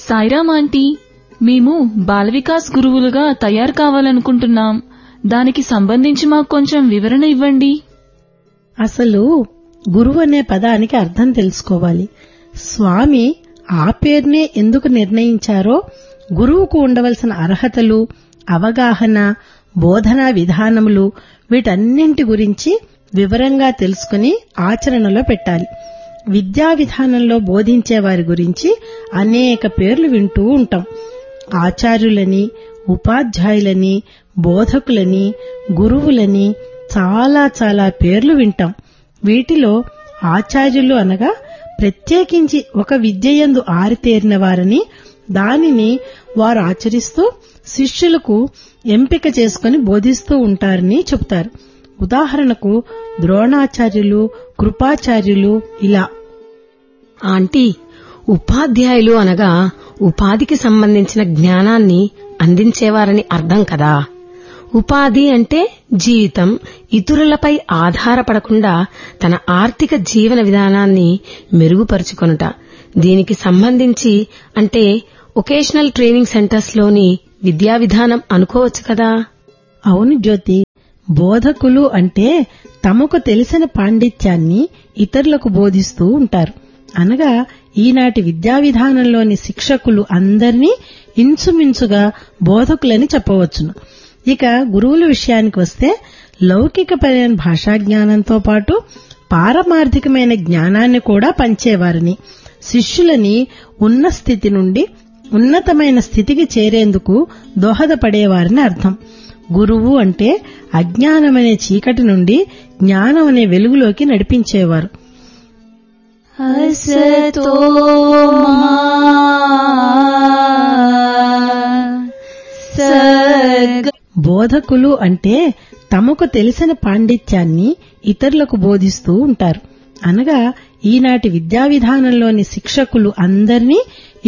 Sairam aunty మేము బాల వికాస్ గురువులుగా తయారు కావాలనుకుంటున్నాం దానికి సంబంధించి మాకు కొంచెం వివరణ ఇవ్వండి అసలు గురువు అనే పదానికి అర్థం తెలుసుకోవాలి స్వామి ఆ పేరునే ఎందుకు నిర్ణయించారో గురువుకు ఉండవలసిన అర్హతలు అవగాహన బోధనా విధానములు వీటన్నింటి గురించి వివరంగా తెలుసుకుని ఆచరణలో పెట్టాలి విద్యా విధానంలో బోధించే వారి గురించి అనేక పేర్లు వింటూ ఉంటాం ఆచార్యులని ఉపాధ్యాయులని బోధకులని గురువులని చాలా చాలా పేర్లు వింటాం వీటిలో ఆచార్యులు అనగా ప్రత్యేకించి ఒక విద్యయందు ఆరితేరిన వారని దానిని వారు ఆచరిస్తూ శిష్యులకు ఎంపిక చేసుకుని బోధిస్తూ ఉంటారని చెబుతారు ఉదాహరణకు ద్రోణాచార్యులు కృపాచార్యులు ఇలా ఆంటీ ఉపాధ్యాయులు అనగా ఉపాధికి సంబంధించిన జ్ఞానాన్ని అందించేవారని అర్థం కదా ఉపాధి అంటే జీవితం ఇతరులపై ఆధారపడకుండా తన ఆర్థిక జీవన విధానాన్ని మెరుగుపరుచుకొనుట దీనికి సంబంధించి అంటే ఒకేషనల్ ట్రైనింగ్ సెంటర్స్ లోని విద్యా విధానం అనుకోవచ్చు కదా అవును జ్యోతి బోధకులు అంటే తమకు తెలిసిన పాండిత్యాన్ని ఇతరులకు బోధిస్తూ ఉంటారు అనగా ఈనాటి విద్యా విధానంలోని శిక్షకులు అందర్నీ ఇంచుమించుగా బోధకులని చెప్పవచ్చును ఇక గురువుల విషయానికి వస్తే లౌకికపరమైన భాషా జ్ఞానంతో పాటు పారమార్థికమైన జ్ఞానాన్ని కూడా పంచేవారని శిష్యులని ఉన్న స్థితి నుండి ఉన్నతమైన స్థితికి చేరేందుకు దోహదపడేవారని అర్థం గురువు అంటే అజ్ఞానమనే చీకటి నుండి జ్ఞానం అనే వెలుగులోకి నడిపించేవారు असतो సద్గ బోధకులు అంటే తమకు తెలిసిన పాండిత్యాన్ని ఇతరులకు బోధిస్తూ ఉంటారు అనగా ఈనాటి విద్యా విధానంలోని శిక్షకులు అందర్నీ